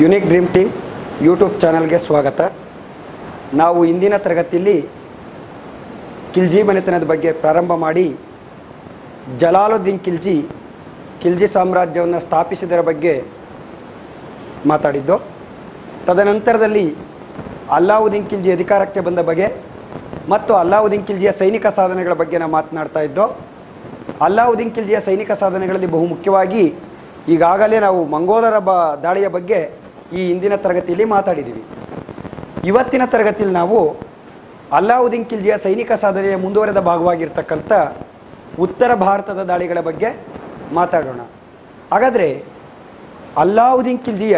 unique dream team YouTube ಚಾನಲ್ಗೆ ಸ್ವಾಗತ ನಾವು ಇಂದಿನ ತರಗತಿಯಲ್ಲಿ ಕಿಲ್ಜಿ ಮನೆತನದ ಬಗ್ಗೆ ಪ್ರಾರಂಭ ಮಾಡಿ ಜಲಾಲುದ್ದೀನ್ ಖಿಲ್ಜಿ ಖಿಲ್ಜಿ ಸಾಮ್ರಾಜ್ಯವನ್ನು ಸ್ಥಾಪಿಸಿದರ ಬಗ್ಗೆ ಮಾತಾಡಿದ್ದು ತದನಂತರದಲ್ಲಿ ಅಲ್ಲಾವುದ್ದೀನ್ ಖಿಲ್ಜಿ ಅಧಿಕಾರಕ್ಕೆ ಬಂದ ಬಗ್ಗೆ ಮತ್ತು ಅಲ್ಲಾವುದ್ದೀನ್ ಖಿಲ್ಜಿಯ ಸೈನಿಕ ಸಾಧನೆಗಳ ಬಗ್ಗೆ ನಾವು ಮಾತನಾಡ್ತಾ ಇದ್ದೋ ಅಲ್ಲಾವುದ್ದೀನ್ ಖಿಲ್ಜಿಯ ಸೈನಿಕ ಸಾಧನೆಗಳಲ್ಲಿ ಬಹು ಮುಖ್ಯವಾಗಿ ಈಗಾಗಲೇ ನಾವು ಮಂಗೋಲರ ಬ ದಾಳಿಯ ಬಗ್ಗೆ ಈ ಇಂದಿನ ತರಗತಿಯಲ್ಲಿ ಮಾತಾಡಿದ್ದೀವಿ ಇವತ್ತಿನ ತರಗತಿಯಲ್ಲಿ ನಾವು ಅಲ್ಲಾವುದ್ದೀನ್ ಖಿಲ್ಜಿಯ ಸೈನಿಕ ಸಾಧನೆಯ ಮುಂದುವರೆದ ಭಾಗವಾಗಿರ್ತಕ್ಕಂಥ ಉತ್ತರ ಭಾರತದ ದಾಳಿಗಳ ಬಗ್ಗೆ ಮಾತಾಡೋಣ ಹಾಗಾದರೆ ಅಲ್ಲಾವುದ್ದೀನ್ ಖಿಲ್ಜಿಯ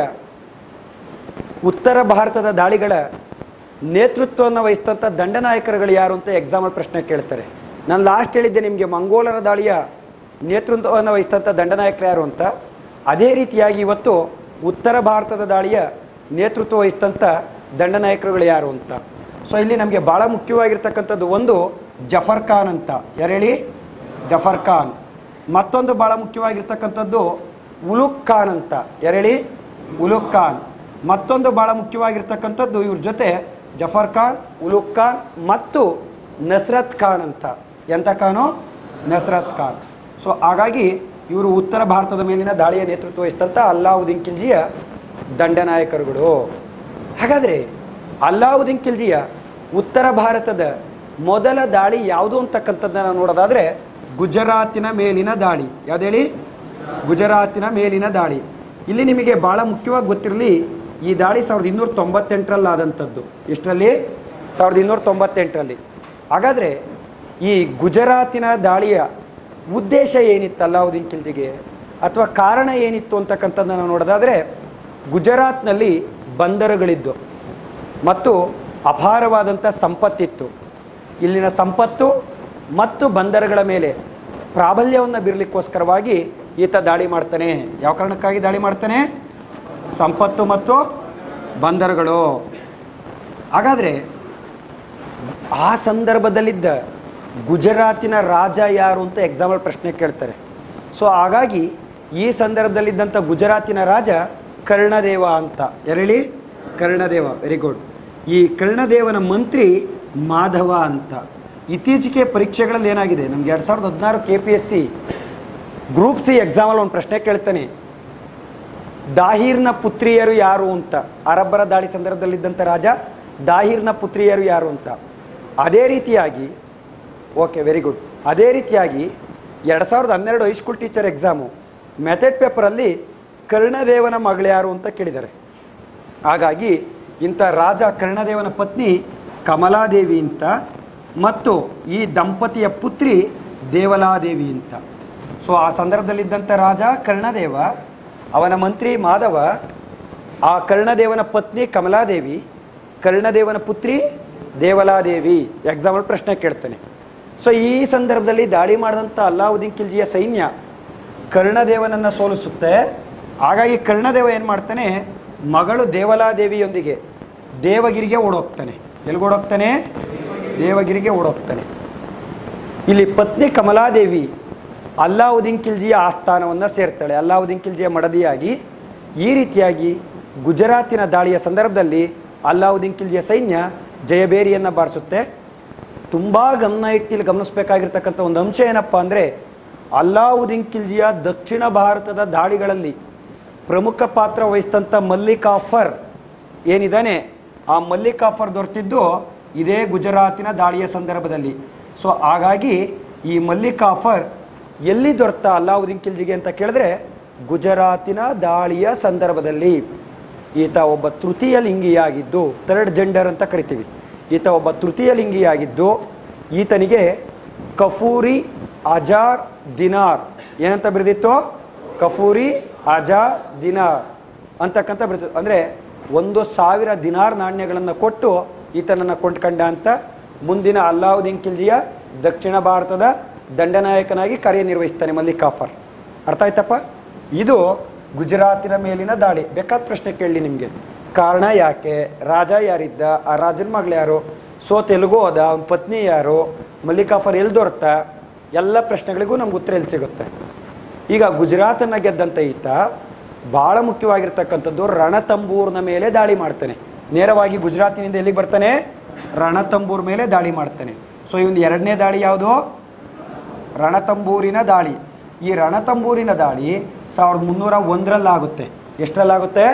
ಉತ್ತರ ಭಾರತದ ದಾಳಿಗಳ ನೇತೃತ್ವವನ್ನು ವಹಿಸಿದಂಥ ದಂಡನಾಯಕರುಗಳು ಯಾರು ಅಂತ ಎಕ್ಸಾಮಲ್ ಪ್ರಶ್ನೆ ಕೇಳ್ತಾರೆ ನಾನು ಲಾಸ್ಟ್ ಹೇಳಿದ್ದೆ ನಿಮಗೆ ಮಂಗೋಲರ ದಾಳಿಯ ನೇತೃತ್ವವನ್ನು ವಹಿಸಿದಂಥ ದಂಡನಾಯಕರು ಯಾರು ಅಂತ ಅದೇ ರೀತಿಯಾಗಿ ಇವತ್ತು ಉತ್ತರ ಭಾರತದ ದಾಳಿಯ ನೇತೃತ್ವ ವಹಿಸಿದಂಥ ದಂಡನಾಯಕರುಗಳು ಯಾರು ಅಂತ ಸೊ ಇಲ್ಲಿ ನಮಗೆ ಭಾಳ ಮುಖ್ಯವಾಗಿರ್ತಕ್ಕಂಥದ್ದು ಒಂದು ಜಫರ್ ಖಾನ್ ಅಂತ ಯಾರು ಹೇಳಿ ಜಫರ್ ಖಾನ್ ಮತ್ತೊಂದು ಭಾಳ ಮುಖ್ಯವಾಗಿರ್ತಕ್ಕಂಥದ್ದು ಉಲುಕ್ ಖಾನ್ ಅಂತ ಯಾರು ಹೇಳಿ ಉಲುಕ್ ಖಾನ್ ಮತ್ತೊಂದು ಭಾಳ ಮುಖ್ಯವಾಗಿರ್ತಕ್ಕಂಥದ್ದು ಇವ್ರ ಜೊತೆ ಜಫರ್ ಖಾನ್ ಉಲುಕ್ ಖಾನ್ ಮತ್ತು ನಸ್ರತ್ ಖಾನ್ ಅಂತ ಎಂಥ ಖಾನು ನಸ್ರತ್ ಖಾನ್ ಸೊ ಹಾಗಾಗಿ ಇವರು ಉತ್ತರ ಭಾರತದ ಮೇಲಿನ ದಾಳಿಯ ನೇತೃತ್ವ ವಹಿಸಿದಂಥ ಅಲ್ಲಾವುದ್ದೀನ್ ಖಿಲ್ಜಿಯ ದಂಡನಾಯಕರುಗಳು ಹಾಗಾದರೆ ಅಲ್ಲಾವುದ್ದೀನ್ ಖಿಲ್ಜಿಯ ಉತ್ತರ ಭಾರತದ ಮೊದಲ ದಾಳಿ ಯಾವುದು ಅಂತಕ್ಕಂಥದ್ದನ್ನು ನೋಡೋದಾದರೆ ಗುಜರಾತಿನ ಮೇಲಿನ ದಾಳಿ ಯಾವ್ದು ಹೇಳಿ ಗುಜರಾತಿನ ಮೇಲಿನ ದಾಳಿ ಇಲ್ಲಿ ನಿಮಗೆ ಭಾಳ ಮುಖ್ಯವಾಗಿ ಗೊತ್ತಿರಲಿ ಈ ದಾಳಿ ಸಾವಿರದ ಇನ್ನೂರ ತೊಂಬತ್ತೆಂಟರಲ್ಲಿ ಆದಂಥದ್ದು ಎಷ್ಟರಲ್ಲಿ ಸಾವಿರದ ಇನ್ನೂರ ತೊಂಬತ್ತೆಂಟರಲ್ಲಿ ಹಾಗಾದರೆ ಈ ಗುಜರಾತಿನ ದಾಳಿಯ ಉದ್ದೇಶ ಏನಿತ್ತು ಅಲ್ಲಾವುದ್ದೀನ್ ಖಿಲ್ಜಿಗೆ ಅಥವಾ ಕಾರಣ ಏನಿತ್ತು ಅಂತಕ್ಕಂಥದ್ದನ್ನು ನೋಡೋದಾದರೆ ಗುಜರಾತ್ನಲ್ಲಿ ಬಂದರುಗಳಿದ್ದು ಮತ್ತು ಅಪಾರವಾದಂಥ ಸಂಪತ್ತಿತ್ತು ಇಲ್ಲಿನ ಸಂಪತ್ತು ಮತ್ತು ಬಂದರುಗಳ ಮೇಲೆ ಪ್ರಾಬಲ್ಯವನ್ನು ಬೀರಲಿಕ್ಕೋಸ್ಕರವಾಗಿ ಈತ ದಾಳಿ ಮಾಡ್ತಾನೆ ಯಾವ ಕಾರಣಕ್ಕಾಗಿ ದಾಳಿ ಮಾಡ್ತಾನೆ ಸಂಪತ್ತು ಮತ್ತು ಬಂದರುಗಳು ಹಾಗಾದರೆ ಆ ಸಂದರ್ಭದಲ್ಲಿದ್ದ ಗುಜರಾತಿನ ರಾಜ ಯಾರು ಅಂತ ಎಕ್ಸಾಂಪಲ್ ಪ್ರಶ್ನೆ ಕೇಳ್ತಾರೆ ಸೊ ಹಾಗಾಗಿ ಈ ಸಂದರ್ಭದಲ್ಲಿದ್ದಂಥ ಗುಜರಾತಿನ ರಾಜ ಕರ್ಣದೇವ ಅಂತ ಎರಳಿ ಕರ್ಣದೇವ ವೆರಿ ಗುಡ್ ಈ ಕರ್ಣದೇವನ ಮಂತ್ರಿ ಮಾಧವ ಅಂತ ಇತ್ತೀಚೆಗೆ ಪರೀಕ್ಷೆಗಳಲ್ಲಿ ಏನಾಗಿದೆ ನಮ್ಗೆ ಎರಡು ಸಾವಿರದ ಹದಿನಾರು K P S C group C ಎಕ್ಸಾಮಲ್ಲಿ ಒಂದು ಪ್ರಶ್ನೆ ಕೇಳ್ತಾನೆ ದಾಹಿರ್ನ ಪುತ್ರಿಯರು ಯಾರು ಅಂತ ಅರಬ್ಬರ ದಾಳಿ ಸಂದರ್ಭದಲ್ಲಿದ್ದಂಥ ರಾಜ ದಾಹಿರ್ನ ಪುತ್ರಿಯರು ಯಾರು ಅಂತ ಅದೇ ರೀತಿಯಾಗಿ ಓಕೆ ವೆರಿ ಗುಡ್ ಅದೇ ರೀತಿಯಾಗಿ ಎರಡು ಸಾವಿರದ ಹನ್ನೆರಡು ಹೈಸ್ಕೂಲ್ ಟೀಚರ್ ಎಕ್ಸಾಮು ಮೆಥಡ್ ಪೇಪರಲ್ಲಿ ಕರ್ಣದೇವನ ಮಗಳು ಯಾರು ಅಂತ ಕೇಳಿದ್ದಾರೆ ಹಾಗಾಗಿ ಇಂಥ ರಾಜ ಕರ್ಣದೇವನ ಪತ್ನಿ ಕಮಲಾದೇವಿ ಅಂತ ಮತ್ತು ಈ ದಂಪತಿಯ ಪುತ್ರಿ ದೇವಲಾದೇವಿ ಅಂತ ಸೊ ಆ ಸಂದರ್ಭದಲ್ಲಿದ್ದಂಥ ರಾಜ ಕರ್ಣದೇವ ಅವನ ಮಂತ್ರಿ ಮಾಧವ ಆ ಕರ್ಣದೇವನ ಪತ್ನಿ ಕಮಲಾದೇವಿ ಕರ್ಣದೇವನ ಪುತ್ರಿ ದೇವಲಾದೇವಿ ಎಕ್ಸಾಂಪಲ್ ಪ್ರಶ್ನೆ ಕೇಳ್ತಾನೆ ಸೊ ಈ ಸಂದರ್ಭದಲ್ಲಿ ದಾಳಿ ಮಾಡಿದಂಥ ಅಲ್ಲಾವುದ್ದೀನ್ ಖಿಲ್ಜಿಯ ಸೈನ್ಯ ಕರ್ಣದೇವನನ್ನು ಸೋಲಿಸುತ್ತೆ ಹಾಗಾಗಿ ಕರ್ಣದೇವ ಏನು ಮಾಡ್ತಾನೆ ಮಗಳು ದೇವಲಾದೇವಿಯೊಂದಿಗೆ ದೇವಗಿರಿಗೆ ಓಡೋಗ್ತಾನೆ ಎಲ್ಲಿಗೆ ಓಡೋಗ್ತಾನೆ ದೇವಗಿರಿಗೆ ಓಡೋಗ್ತಾನೆ ಇಲ್ಲಿ ಪತ್ನಿ ಕಮಲಾದೇವಿ ಅಲ್ಲಾವುದ್ದೀನ್ ಖಿಲ್ಜಿಯ ಆಸ್ಥಾನವನ್ನು ಸೇರ್ತಾಳೆ ಅಲ್ಲಾವುದ್ದೀನ್ ಖಿಲ್ಜಿಯ ಮಡದಿಯಾಗಿ ಈ ರೀತಿಯಾಗಿ ಗುಜರಾತಿನ ದಾಳಿಯ ಸಂದರ್ಭದಲ್ಲಿ ಅಲ್ಲಾವುದ್ದೀನ್ ಖಿಲ್ಜಿಯ ಸೈನ್ಯ ಜಯಬೇರಿಯನ್ನು ಬಾರಿಸುತ್ತೆ ತುಂಬ ಗಮನ ಇಟ್ಟು ಇಲ್ಲಿ ಗಮನಿಸಬೇಕಾಗಿರ್ತಕ್ಕಂಥ ಒಂದು ಅಂಶ ಏನಪ್ಪ ಅಂದರೆ ಅಲ್ಲಾವುದ್ದೀನ್ ಖಿಲ್ಜಿಯ ದಕ್ಷಿಣ ಭಾರತದ ದಾಳಿಗಳಲ್ಲಿ ಪ್ರಮುಖ ಪಾತ್ರ ವಹಿಸಿದಂಥ ಮಲ್ಲಿಕಾಫರ್ ಏನಿದ್ದಾನೆ ಆ ಮಲ್ಲಿಕಾಫರ್ ದೊರೆತಿದ್ದು ಇದೇ ಗುಜರಾತಿನ ದಾಳಿಯ ಸಂದರ್ಭದಲ್ಲಿ ಸೊ ಹಾಗಾಗಿ ಈ ಮಲ್ಲಿಕಾಫರ್ ಎಲ್ಲಿ ದೊರೆತ ಅಲ್ಲಾವುದ್ದೀನ್ ಖಿಲ್ಜಿಗೆ ಅಂತ ಕೇಳಿದ್ರೆ ಗುಜರಾತಿನ ದಾಳಿಯ ಸಂದರ್ಭದಲ್ಲಿ ಈತ ಒಬ್ಬ ತೃತೀಯ ಲಿಂಗಿಯಾಗಿದ್ದು ಥರ್ಡ್ ಜೆಂಡರ್ ಅಂತ ಕರಿತೀವಿ ಈತ ಒಬ್ಬ ತೃತೀಯ ಲಿಂಗಿಯಾಗಿದ್ದು ಈತನಿಗೆ ಕಫೂರಿ ಅಜಾರ್ ದಿನಾರ್ ಏನಂತ ಬರೆದಿತ್ತು ಕಫೂರಿ ಅಜಾರ್ ದಿನಾರ್ ಅಂತಕ್ಕಂಥ ಬರೆದಿತ್ತು ಅಂದರೆ ಒಂದು ಸಾವಿರ ದಿನಾರ್ ನಾಣ್ಯಗಳನ್ನು ಕೊಟ್ಟು ಈತನನ್ನು ಕೊಂಡ್ಕಂಡ ಅಂತ ಮುಂದಿನ ಅಲ್ಲಾವುದ್ದೀನ್ ಖಿಲ್ಜಿಯ ದಕ್ಷಿಣ ಭಾರತದ ದಂಡನಾಯಕನಾಗಿ ಕಾರ್ಯನಿರ್ವಹಿಸ್ತಾನೆ ಮಲ್ಲಿಕಾಫರ್ ಅರ್ಥ ಆಯ್ತಪ್ಪ ಇದು ಗುಜರಾತಿನ ಮೇಲಿನ ದಾಳಿ ಬೇಕಾದ ಪ್ರಶ್ನೆ ಕೇಳಲಿ ನಿಮಗೆ ಕಾರಣ ಯಾಕೆ ರಾಜ ಯಾರಿದ್ದ ಆ ರಾಜನ ಮಗಳು ಯಾರು ಸೋ ತೆಲುಗು ಹೋದ ಅವನ ಪತ್ನಿ ಯಾರು ಮಲ್ಲಿಕಾಫರ್ ಎಲ್ಲಿ ದೊರೆತ ಎಲ್ಲ ಪ್ರಶ್ನೆಗಳಿಗೂ ನಮ್ಗೆ ಉತ್ತರ ಎಲ್ಲಿ ಸಿಗುತ್ತೆ ಈಗ ಗುಜರಾತನ್ನು ಗೆದ್ದಂಥ ಈತ ಬಹಳ ಮುಖ್ಯವಾಗಿರ್ತಕ್ಕಂಥದ್ದು ರಣತಂಬೂರ್ನ ಮೇಲೆ ದಾಳಿ ಮಾಡ್ತಾನೆ ನೇರವಾಗಿ ಗುಜರಾತಿನಿಂದ ಎಲ್ಲಿಗೆ ಬರ್ತಾನೆ ರಣತಂಬೂರ್ ಮೇಲೆ ದಾಳಿ ಮಾಡ್ತಾನೆ ಸೊ ಈ ಒಂದು ಎರಡನೇ ದಾಳಿ ಯಾವುದು ರಣತಂಬೂರಿನ ದಾಳಿ ಈ ರಣತಂಬೂರಿನ ದಾಳಿ ಸಾವಿರದ ಮುನ್ನೂರ ಒಂದರಲ್ಲಾಗುತ್ತೆ ಎಷ್ಟರಲ್ಲಾಗುತ್ತೆ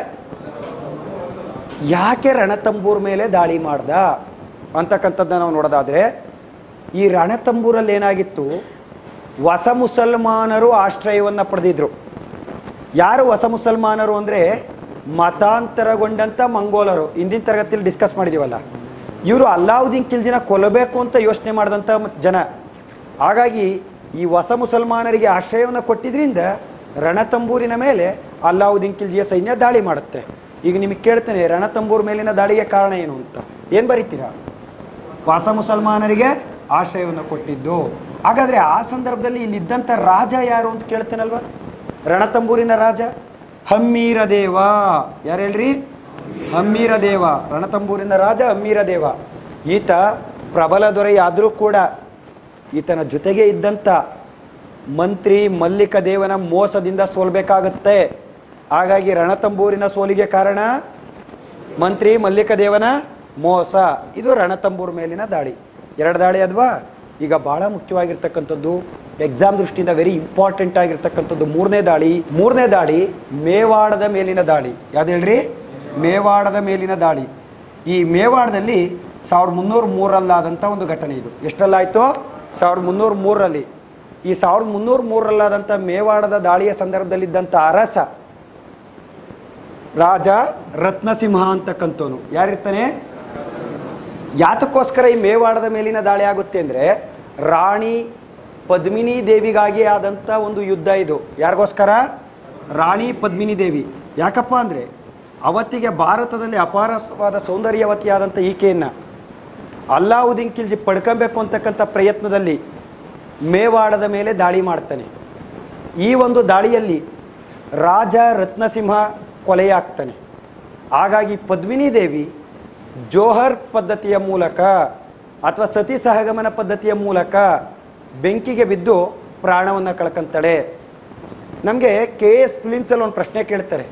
ಯಾಕೆ ರಣತಂಬೂರ್ ಮೇಲೆ ದಾಳಿ ಮಾಡ್ದ ಅಂತಕ್ಕಂಥದ್ದನ್ನ ನಾವು ನೋಡೋದಾದ್ರೆ ಈ ರಣತಂಬೂರಲ್ಲಿ ಏನಾಗಿತ್ತು ಹೊಸ ಮುಸಲ್ಮಾನರು ಆಶ್ರಯವನ್ನು ಪಡೆದಿದ್ರು ಯಾರು ಹೊಸ ಮುಸಲ್ಮಾನರು ಅಂದರೆ ಮತಾಂತರಗೊಂಡಂಥ ಮಂಗೋಲರು ಹಿಂದಿನ ತರಗತಿಯಲ್ಲಿ ಡಿಸ್ಕಸ್ ಮಾಡಿದೀವಲ್ಲ ಇವರು ಅಲ್ಲಾವುದ್ದೀನ್ ಖಿಲ್ಜಿನ ಕೊಲ್ಲಬೇಕು ಅಂತ ಯೋಚನೆ ಮಾಡಿದಂಥ ಜನ ಹಾಗಾಗಿ ಈ ಹೊಸ ಮುಸಲ್ಮಾನರಿಗೆ ಆಶ್ರಯವನ್ನು ಕೊಟ್ಟಿದ್ರಿಂದ ರಣತಂಬೂರಿನ ಮೇಲೆ ಅಲ್ಲಾವುದ್ದೀನ್ ಖಿಲ್ಜಿಯ ಸೈನ್ಯ ದಾಳಿ ಮಾಡುತ್ತೆ ಈಗ ನಿಮಗೆ ಕೇಳ್ತೇನೆ ರಣತಂಬೂರ್ ಮೇಲಿನ ದಾಳಿಗೆ ಕಾರಣ ಏನು ಅಂತ ಏನು ಬರೀತೀರಾ ಹೊಸ ಮುಸಲ್ಮಾನರಿಗೆ ಆಶ್ರಯವನ್ನು ಕೊಟ್ಟಿದ್ದು ಹಾಗಾದ್ರೆ ಆ ಸಂದರ್ಭದಲ್ಲಿ ಇಲ್ಲಿದ್ದಂಥ ರಾಜ ಯಾರು ಅಂತ ಕೇಳ್ತೇನಲ್ವ ರಣತಂಬೂರಿನ ರಾಜ ಹಮ್ಮೀರ ದೇವ ಯಾರು ಹೇಳ್ರಿ ಹಮ್ಮೀರ ದೇವ ರಣತಂಬೂರಿನ ರಾಜ ಹಮ್ಮೀರ ದೇವ ಈತ ಪ್ರಬಲ ದೊರೆಯಾದರೂ ಕೂಡ ಈತನ ಜೊತೆಗೆ ಇದ್ದಂಥ ಮಂತ್ರಿ ಮಲ್ಲಿಕ ದೇವನ ಮೋಸದಿಂದ ಸೋಲ್ಬೇಕಾಗತ್ತೆ ಹಾಗಾಗಿ ರಣತಂಬೂರಿನ ಸೋಲಿಗೆ ಕಾರಣ ಮಂತ್ರಿ ಮಲ್ಲಿಕ ದೇವನ ಮೋಸ ಇದು ರಣತಂಬೂರ್ ಮೇಲಿನ ದಾಳಿ ಎರಡು ದಾಳಿ ಅದ್ವಾ ಈಗ ಬಹಳ ಮುಖ್ಯವಾಗಿರ್ತಕ್ಕಂಥದ್ದು ಎಕ್ಸಾಮ್ ದೃಷ್ಟಿಯಿಂದ ವೆರಿ ಇಂಪಾರ್ಟೆಂಟ್ ಆಗಿರ್ತಕ್ಕಂಥದ್ದು ಮೂರನೇ ದಾಳಿ ಮೂರನೇ ದಾಳಿ ಮೇವಾಡದ ಮೇಲಿನ ದಾಳಿ ಯಾವ್ದು ಹೇಳ್ರಿ ಮೇವಾಡದ ಮೇಲಿನ ದಾಳಿ ಈ ಮೇವಾಡದಲ್ಲಿ ಸಾವಿರದ ಮುನ್ನೂರ ಮೂರರಲ್ಲಾದಂಥ ಒಂದು ಘಟನೆ ಇದು ಎಷ್ಟರಲ್ಲಾಯಿತು ಸಾವಿರದ ಮುನ್ನೂರ ಮೂರರಲ್ಲಿ ಈ ಸಾವಿರದ ಮುನ್ನೂರ ಮೂರರಲ್ಲಾದಂಥ ಮೇವಾಡದ ದಾಳಿಯ ಸಂದರ್ಭದಲ್ಲಿದ್ದಂಥ ಅರಸ ರಾಜ ರತ್ನಸಿಂಹ ಅಂತಕ್ಕಂಥವನು ಯಾರಿರ್ತಾನೆ ಯಾತಕ್ಕೋಸ್ಕರ ಈ ಮೇವಾಡದ ಮೇಲಿನ ದಾಳಿ ಆಗುತ್ತೆ ಅಂದರೆ ರಾಣಿ ಪದ್ಮಿನಿ ದೇವಿಗಾಗಿ ಆದಂಥ ಒಂದು ಯುದ್ಧ ಇದು ಯಾರಿಗೋಸ್ಕರ ರಾಣಿ ಪದ್ಮಿನಿ ದೇವಿ ಯಾಕಪ್ಪ ಅಂದರೆ ಅವತ್ತಿಗೆ ಭಾರತದಲ್ಲಿ ಅಪಾರವಾದ ಸೌಂದರ್ಯವತಿಯಾದಂಥ ಈಕೆಯನ್ನು ಅಲ್ಲಾವುದ್ದೀನ್ ಖಿಲ್ಜಿ ಪಡ್ಕೊಬೇಕು ಅಂತಕ್ಕಂಥ ಪ್ರಯತ್ನದಲ್ಲಿ ಮೇವಾಡದ ಮೇಲೆ ದಾಳಿ ಮಾಡ್ತಾನೆ ಈ ಒಂದು ದಾಳಿಯಲ್ಲಿ ರಾಜ ರತ್ನಸಿಂಹ ಕೊಲೆಯಾಗ್ತಾನೆ ಹಾಗಾಗಿ ಪದ್ಮಿನಿ ದೇವಿ ಜೋಹರ್ ಪದ್ಧತಿಯ ಮೂಲಕ ಅಥವಾ ಸತಿ ಸಹಗಮನ ಪದ್ಧತಿಯ ಮೂಲಕ ಬೆಂಕಿಗೆ ಬಿದ್ದು ಪ್ರಾಣವನ್ನು ಕಳ್ಕೊಂತಾಳೆ ನಮಗೆ ಕೆ ಎಸ್ ಫಿಲಿಮ್ಸಲ್ಲಿ ಒಂದು ಪ್ರಶ್ನೆ ಕೇಳ್ತಾರೆ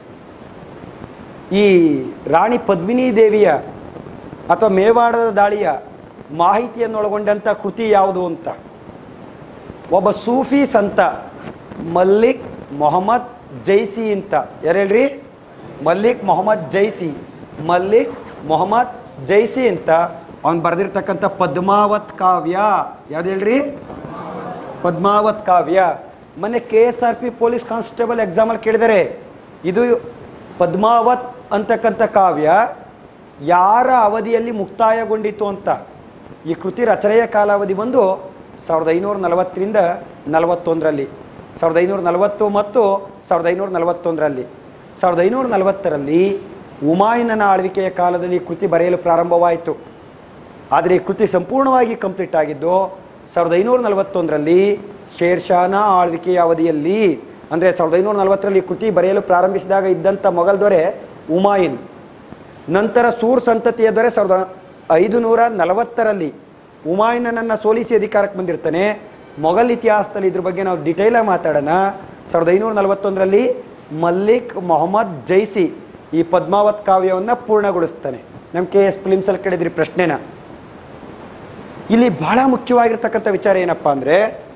ಈ ರಾಣಿ ಪದ್ಮಿನಿ ದೇವಿಯ ಅಥವಾ ಮೇವಾಡದ ದಾಳಿಯ ಮಾಹಿತಿಯನ್ನೊಳಗೊಂಡಂಥ ಕೃತಿ ಯಾವುದು ಅಂತ ಒಬ್ಬ ಸೂಫಿ ಸಂತ ಮಲ್ಲಿಕ್ ಮೊಹಮ್ಮದ್ ಜೈಸಿ ಅಂತ ಯಾರು ಹೇಳ್ರಿ ಮಲ್ಲಿಕ್ ಮೊಹಮ್ಮದ್ ಜೈಸಿ ಮಲ್ಲಿಕ್ ಮೊಹಮ್ಮದ್ ಜೈಸಿ ಅಂತ ಅವನು ಬರೆದಿರ್ತಕ್ಕಂಥ ಪದ್ಮಾವತ್ ಕಾವ್ಯ ಯಾವ್ದು ಹೇಳ್ರಿ ಪದ್ಮಾವತ್ ಕಾವ್ಯ ಮೊನ್ನೆ K S R P police constable ಎಕ್ಸಾಮಲ್ಲಿ ಕೇಳಿದರೆ ಇದು ಪದ್ಮಾವತ್ ಅಂತಕ್ಕಂಥ ಕಾವ್ಯ ಯಾರ ಅವಧಿಯಲ್ಲಿ ಮುಕ್ತಾಯಗೊಂಡಿತು ಅಂತ ಈ ಕೃತಿ ರಚನೆಯ ಕಾಲಾವಧಿ ಬಂದು ಸಾವಿರದ ಐನೂರ ನಲವತ್ತರಿಂದ ನಲವತ್ತೊಂದರಲ್ಲಿ ಸಾವಿರದ ಐನೂರ ನಲವತ್ತು ಮತ್ತು ಸಾವಿರದ ಐನೂರ ನಲವತ್ತೊಂದರಲ್ಲಿ ಸಾವಿರದ ಐನೂರ ನಲವತ್ತರಲ್ಲಿ ಉಮಾಯಿನನ ಆಳ್ವಿಕೆಯ ಕಾಲದಲ್ಲಿ ಈ ಕೃತಿ ಬರೆಯಲು ಪ್ರಾರಂಭವಾಯಿತು ಆದರೆ ಈ ಕೃತಿ ಸಂಪೂರ್ಣವಾಗಿ ಕಂಪ್ಲೀಟ್ ಆಗಿದ್ದು ಸಾವಿರದ ಐನೂರ ನಲವತ್ತೊಂದರಲ್ಲಿ ಶೇರ್ಷಾನ ಆಳ್ವಿಕೆಯ ಅವಧಿಯಲ್ಲಿ ಅಂದರೆ ಸಾವಿರದ ಐನೂರ ನಲವತ್ತರಲ್ಲಿ ಈ ಕೃತಿ ಬರೆಯಲು ಪ್ರಾರಂಭಿಸಿದಾಗ ಇದ್ದಂಥ ಮೊಘಲ್ ದೊರೆ ಉಮಾಯಿನ್ ನಂತರ ಸೂರ್ ಸಂತತಿಯ ದೊರೆ ಸಾವಿರದ ಐದು ನೂರ ನಲವತ್ತರಲ್ಲಿ ಉಮಾಯಿನನನ್ನು ಸೋಲಿಸಿ ಅಧಿಕಾರಕ್ಕೆ ಬಂದಿರ್ತಾನೆ ಮೊಘಲ್ ಇತಿಹಾಸದಲ್ಲಿ ಇದ್ರ ಬಗ್ಗೆ ನಾವು ಡಿಟೇಲಾಗಿ ಮಾತಾಡೋಣ ಸಾವಿರದ ಐನೂರ ನಲವತ್ತೊಂದರಲ್ಲಿ ಮಲ್ಲಿಕ್ ಮೊಹಮ್ಮದ್ ಜೈಸಿ ಈ ಪದ್ಮಾವತ್ ಕಾವ್ಯವನ್ನು ಪೂರ್ಣಗೊಳಿಸ್ತಾನೆ ನಮ್ಮ ಕೆ ಎಸ್ ಫಿಲಿಮ್ಸಲ್ಲಿ ಕೇಳಿದ್ರಿ ಪ್ರಶ್ನೆನ ಇಲ್ಲಿ ಬಹಳ ಮುಖ್ಯವಾಗಿರ್ತಕ್ಕಂಥ ವಿಚಾರ ಏನಪ್ಪ ಅಂದರೆ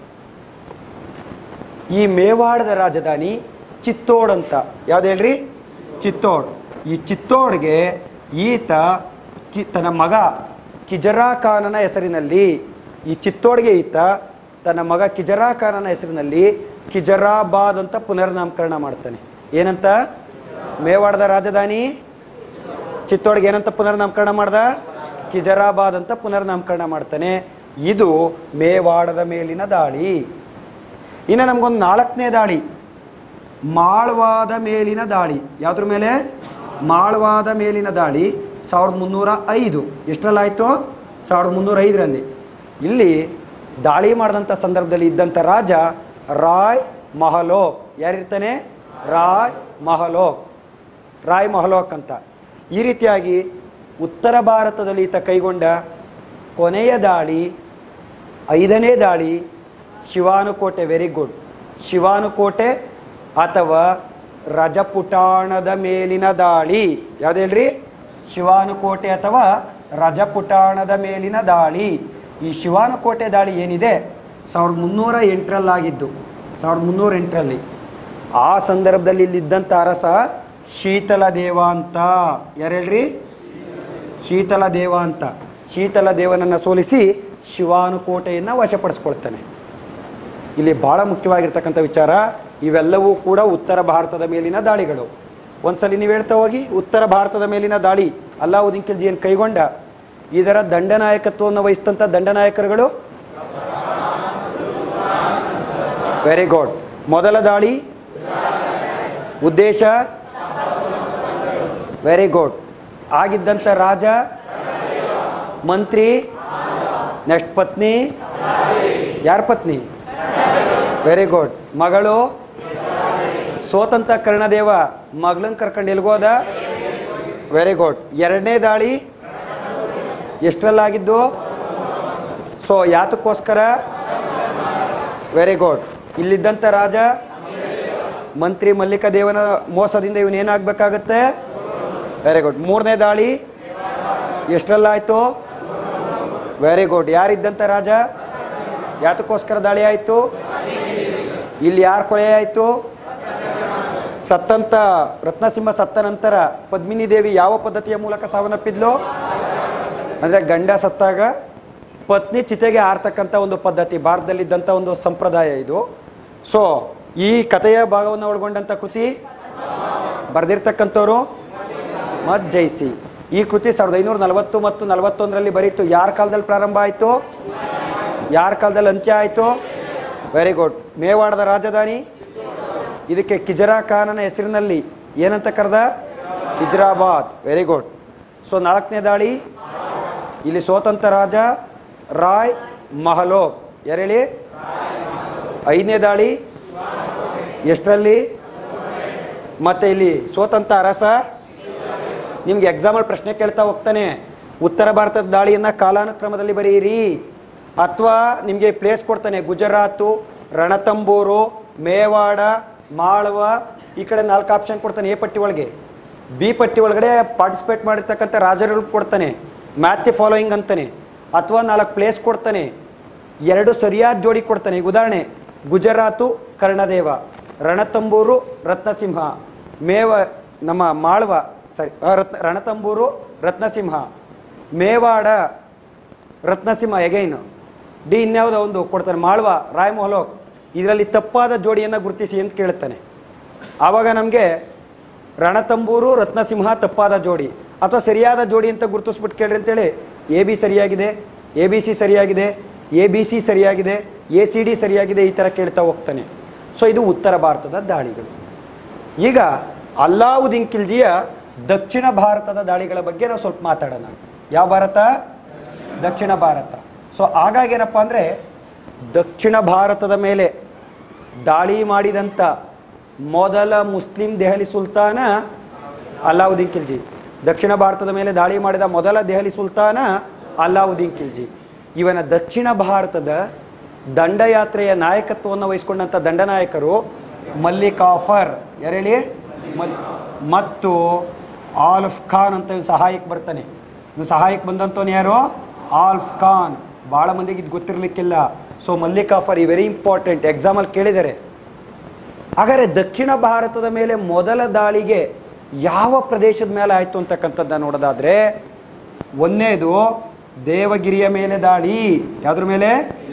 ಈ ಮೇವಾಡದ ರಾಜಧಾನಿ ಚಿತ್ತೋಡ್ ಅಂತ ಯಾವ್ದು ಹೇಳ್ರಿ ಚಿತ್ತೋಡ್ ಈ ಚಿತ್ತೋಡ್ಗೆ ಈತ ಕಿ ತನ್ನ ಮಗ ಕಿಜರಾ ಖಾನನ ಹೆಸರಿನಲ್ಲಿ ಈ ಚಿತ್ತೋಡ್ಗೆ ಈತ ತನ್ನ ಮಗ ಕಿಜರಾ ಖಾನನ ಹೆಸರಿನಲ್ಲಿ ಕಿಜರಾಬಾದ್ ಅಂತ ಪುನರ್ನಾಮಕರಣ ಮಾಡ್ತಾನೆ ಏನಂತ ಮೇವಾಡದ ರಾಜಧಾನಿ ಚಿತ್ತೋಡ್ಗೆ ಏನಂತ ಪುನರ್ನಾಮಕರಣ ಮಾಡ್ದ ಕಿಜರಾಬಾದ್ ಅಂತ ಪುನರ್ನಾಮಕರಣ ಮಾಡ್ತಾನೆ ಇದು ಮೇವಾಡದ ಮೇಲಿನ ದಾಳಿ ಇನ್ನು ನಮಗೊಂದು ನಾಲ್ಕನೇ ದಾಳಿ ಮಾಳ್ವಾದ ಮೇಲಿನ ದಾಳಿ ಯಾವುದ್ರ ಮೇಲೆ ಮಾಳ್ವಾದ ಮೇಲಿನ ದಾಳಿ ಸಾವಿರದ ಮುನ್ನೂರ ಐದು ಎಷ್ಟರಲ್ಲಾಯಿತು ಸಾವಿರದ ಮುನ್ನೂರ ಐದರಲ್ಲಿ ಇಲ್ಲಿ ದಾಳಿ ಮಾಡಿದಂಥ ಸಂದರ್ಭದಲ್ಲಿ ಇದ್ದಂಥ ರಾಜ ರಾಯ್ ಮಹಲೋಕ್ ಯಾರಿರ್ತಾನೆ ರಾಯ್ ಮಹಲೋಕ್ ರಾಯ್ ಮಹಲೋಕ್ ಅಂತ ಈ ರೀತಿಯಾಗಿ ಉತ್ತರ ಭಾರತದಲ್ಲಿ ಈತ ಕೈಗೊಂಡ ಕೊನೆಯ ದಾಳಿ ಐದನೇ ದಾಳಿ ಶಿವಾನುಕೋಟೆ ವೆರಿ ಗುಡ್ ಶಿವಾನುಕೋಟೆ ಅಥವಾ ರಜಪುಟಾಣದ ಮೇಲಿನ ದಾಳಿ ಯಾವ್ದು ಹೇಳ್ರಿ ಶಿವಾನುಕೋಟೆ ಅಥವಾ ರಜಪುಟಾಣದ ಮೇಲಿನ ದಾಳಿ ಈ ಶಿವಾನುಕೋಟೆ ದಾಳಿ ಏನಿದೆ ಸಾವಿರದ ಮುನ್ನೂರ ಎಂಟರಲ್ಲಾಗಿದ್ದು ಸಾವಿರದ ಮುನ್ನೂರ ಎಂಟರಲ್ಲಿ ಆ ಸಂದರ್ಭದಲ್ಲಿ ಇಲ್ಲಿದ್ದಂಥ ಅರಸ ಶೀತಲ ದೇವ ಅಂತ ಯಾರು ಹೇಳ್ರಿ ಶೀತಲ ದೇವ ಅಂತ ಶೀತಲ ದೇವನನ್ನು ಸೋಲಿಸಿ ಶಿವಾನುಕೋಟೆಯನ್ನು ವಶಪಡಿಸ್ಕೊಳ್ತಾನೆ ಇಲ್ಲಿ ಬಹಳ ಮುಖ್ಯವಾಗಿರ್ತಕ್ಕಂಥ ವಿಚಾರ ಇವೆಲ್ಲವೂ ಕೂಡ ಉತ್ತರ ಭಾರತದ ಮೇಲಿನ ದಾಳಿಗಳು ಒಂದ್ಸಲಿ ನೀವು ಹೇಳ್ತಾ ಹೋಗಿ ಉತ್ತರ ಭಾರತದ ಮೇಲಿನ ದಾಳಿ ಅಲ್ಲಾವುದ್ದೀನ್ ಖಿಲ್ಜಿ ಏನು ಕೈಗೊಂಡ ಇದರ ದಂಡನಾಯಕತ್ವವನ್ನು ವಹಿಸಿದಂಥ ದಂಡನಾಯಕರುಗಳು ವೆರಿ ಗುಡ್ ಮೊದಲ ದಾಳಿ ಉದ್ದೇಶ ವೆರಿ ಗುಡ್ ಆಗಿದ್ದಂಥ ರಾಜ ಮಂತ್ರಿ ನೆಕ್ಸ್ಟ್ ಪತ್ನಿ ಯಾರ ಪತ್ನಿ ವೆರಿ ಗುಡ್ ಮಗಳು ಸೋತಂತ ಕರ್ಣದೇವ ಮಗಳನ್ನ ಕರ್ಕೊಂಡು ಎಲ್ಗೋದ ವೆರಿ ಗುಡ್ ಎರಡನೇ ದಾಳಿ ಎಷ್ಟರಲ್ಲಾಗಿದ್ದು ಸೊ ಯಾತಕ್ಕೋಸ್ಕರ ವೆರಿ ಗುಡ್ ಇಲ್ಲಿದ್ದಂಥ ರಾಜ ಮಂತ್ರಿ ಮಲ್ಲಿಕ ದೇವನ ಮೋಸದಿಂದ ಇವನೇನಾಗಬೇಕಾಗತ್ತೆ ವೆರಿ ಗುಡ್ ಮೂರನೇ ದಾಳಿ ಎಷ್ಟರಲ್ಲಾಯಿತು ವೆರಿ ಗುಡ್ ಯಾರಿದ್ದಂಥ ರಾಜ ಯಾತಕ್ಕೋಸ್ಕರ ದಾಳಿ ಆಯಿತು ಇಲ್ಲಿ ಯಾರು ಕೊಲೆ ಆಯಿತು ಸತ್ತಂತ ರತ್ನಸಿಂಹ ಸತ್ತ ನಂತರ ಪದ್ಮಿನಿ ದೇವಿ ಯಾವ ಪದ್ಧತಿಯ ಮೂಲಕ ಸಾವನ್ನಪ್ಪಿದ್ಲು ಅಂದರೆ ಗಂಡ ಸತ್ತಾಗ ಪತ್ನಿ ಚಿತೆಗೆ ಆರ್ತಕ್ಕಂಥ ಒಂದು ಪದ್ಧತಿ ಭಾರತದಲ್ಲಿದ್ದಂಥ ಒಂದು ಸಂಪ್ರದಾಯ ಇದು ಸೊ ಈ ಕಥೆಯ ಭಾಗವನ್ನು ಒಳಗೊಂಡಂಥ ಕೃತಿ ಬರೆದಿರ್ತಕ್ಕಂಥವ್ರು ಮತ್ ಜೈಸಿ ಈ ಕೃತಿ ಸಾವಿರದ ಐನೂರ ನಲವತ್ತು ಮತ್ತು ನಲವತ್ತೊಂದರಲ್ಲಿ ಬರೀತು ಯಾರ ಕಾಲದಲ್ಲಿ ಪ್ರಾರಂಭ ಆಯಿತು ಯಾರ ಕಾಲದಲ್ಲಿ ಅಂತ್ಯ ಆಯಿತು ವೆರಿ ಗುಡ್ ಮೇವಾಡದ ರಾಜಧಾನಿ ಇದಕ್ಕೆ ಕಿಜರಾ ಖಾನನ ಹೆಸರಿನಲ್ಲಿ ಏನಂತ ಕರೆದ ಕಿಜ್ರಾಬಾದ್ ವೆರಿ ಗುಡ್ ಸೊ ನಾಲ್ಕನೇ ದಾಳಿ ಇಲ್ಲಿ ಸ್ವತಂತ್ರ ರಾಜ ರಾಯ್ ಮಹಲೋಬ್ ಯಾರೇಳಿ ಐದನೇ ದಾಳಿ ಎಷ್ಟರಲ್ಲಿ ಮತ್ತೆ ಇಲ್ಲಿ ಸ್ವತಂತ್ರ ಅರಸ ನಿಮ್ಗೆ ಎಕ್ಸಾಮಲ್ ಪ್ರಶ್ನೆ ಕೇಳ್ತಾ ಹೋಗ್ತಾನೆ ಉತ್ತರ ಭಾರತದ ದಾಳಿಯನ್ನ ಕಾಲಾನುಕ್ರಮದಲ್ಲಿ ಬರೆಯಿರಿ ಅಥವಾ ನಿಮಗೆ ಪ್ಲೇಸ್ ಕೊಡ್ತಾನೆ ಗುಜರಾತು ರಣತಂಬೂರು ಮೇವಾಡ ಮಾಳ್ವ ಈ ಕಡೆ ನಾಲ್ಕು ಆಪ್ಷನ್ ಕೊಡ್ತಾನೆ ಎ ಪಟ್ಟಿ ಒಳಗೆ ಬಿ ಪಟ್ಟಿ ಒಳಗಡೆ ಪಾರ್ಟಿಸಿಪೇಟ್ ಮಾಡಿರ್ತಕ್ಕಂಥ ರಾಜರುಗಳು ಕೊಡ್ತಾನೆ ಮ್ಯಾಥ್ ದಿ ಫಾಲೋಯಿಂಗ್ ಅಂತಾನೆ ಅಥವಾ ನಾಲ್ಕು ಪ್ಲೇಸ್ ಕೊಡ್ತಾನೆ ಎರಡು ಸರಿಯಾದ ಜೋಡಿ ಕೊಡ್ತಾನೆ ಈಗ ಉದಾಹರಣೆ ಗುಜರಾತು ಕರ್ಣದೇವ ರಣತಂಬೂರು ರತ್ನಸಿಂಹ ಮೇವ ನಮ್ಮ ಮಾಳ್ವ ಸಾರಿ ರತ್ನ ರಣತಂಬೂರು ರತ್ನಸಿಂಹ ಮೇವಾಡ ರತ್ನಸಿಂಹ ಎಗೈನ್ ಡಿ ಇನ್ಯಾವುದೋ ಒಂದು ಕೊಡ್ತಾನೆ ಮಾಳ್ವ ರಾಯ್ ಮೊಹಲೋಕ್ ಇದರಲ್ಲಿ ತಪ್ಪಾದ ಜೋಡಿಯನ್ನು ಗುರುತಿಸಿ ಅಂತ ಕೇಳ್ತಾನೆ ಆವಾಗ ನಮಗೆ ರಣತಂಬೂರು ರತ್ನಸಿಂಹ ತಪ್ಪಾದ ಜೋಡಿ ಅಥವಾ ಸರಿಯಾದ ಜೋಡಿ ಅಂತ ಗುರುತಿಸ್ಬಿಟ್ಟು ಕೇಳ್ರಿ ಅಂತೇಳಿ ಎ ಬಿ ಸರಿಯಾಗಿದೆ ಎ ಬಿ ಸಿ ಸರಿಯಾಗಿದೆ ಎ ಬಿ ಸಿ ಸರಿಯಾಗಿದೆ ಎ ಸಿ ಡಿ ಸರಿಯಾಗಿದೆ ಈ ಥರ ಕೇಳ್ತಾ ಹೋಗ್ತಾನೆ ಸೊ ಇದು ಉತ್ತರ ಭಾರತದ ದಾಳಿಗಳು ಈಗ ಅಲ್ಲಾವುದ್ದೀನ್ ಖಿಲ್ಜಿಯ ದಕ್ಷಿಣ ಭಾರತದ ದಾಳಿಗಳ ಬಗ್ಗೆ ನಾವು ಸ್ವಲ್ಪ ಮಾತಾಡೋಣ ಯಾವ ಭಾರತ ದಕ್ಷಿಣ ಭಾರತ ಸೊ ಹಾಗಾಗಿ ಏನಪ್ಪ ಅಂದರೆ ದಕ್ಷಿಣ ಭಾರತದ ಮೇಲೆ ದಾಳಿ ಮಾಡಿದಂಥ ಮೊದಲ ಮುಸ್ಲಿಂ ದೆಹಲಿ ಸುಲ್ತಾನ ಅಲ್ಲಾವುದ್ದೀನ್ ಖಿಲ್ಜಿ ದಕ್ಷಿಣ ಭಾರತದ ಮೇಲೆ ದಾಳಿ ಮಾಡಿದ ಮೊದಲ ದೆಹಲಿ ಸುಲ್ತಾನ ಅಲ್ಲಾವುದ್ದೀನ್ ಖಿಲ್ಜಿ ಇವನ ದಕ್ಷಿಣ ಭಾರತದ ದಂಡಯಾತ್ರೆಯ ನಾಯಕತ್ವವನ್ನು ವಹಿಸಿಕೊಂಡಂಥ ದಂಡನಾಯಕರು ಮಲ್ಲಿಕಾಫರ್ ಯಾರೇಳಿ ಮಲ್ ಮತ್ತು ಆಲ್ಫ್ ಖಾನ್ ಅಂತ ಇವ್ನು ಸಹಾಯಕ್ಕೆ ಬರ್ತಾನೆ ಇವ್ನು ಸಹಾಯಕ್ಕೆ ಬಂದಂಥವ್ನು ಯಾರು ಆಲ್ಫ್ ಖಾನ್ ಭಾಳ ಮಂದಿಗೆ ಇದು ಗೊತ್ತಿರಲಿಕ್ಕಿಲ್ಲ ಸೊ ಮಲ್ಲಿಕಾಫರ್ ಈ ವೆರಿ ಇಂಪಾರ್ಟೆಂಟ್ ಎಕ್ಸಾಮಲ್ಲಿ ಕೇಳಿದ್ದಾರೆ ಹಾಗಾದರೆ ದಕ್ಷಿಣ ಭಾರತದ ಮೇಲೆ ಮೊದಲ ದಾಳಿಗೆ ಯಾವ ಪ್ರದೇಶದ ಮೇಲೆ ಆಯಿತು ಅಂತಕ್ಕಂಥದ್ದನ್ನ ನೋಡೋದಾದ್ರೆ ಒಂದನೇದು ದೇವಗಿರಿಯ ಮೇಲೆ ದಾಳಿ ಯಾವುದ್ರ ಮೇಲೆ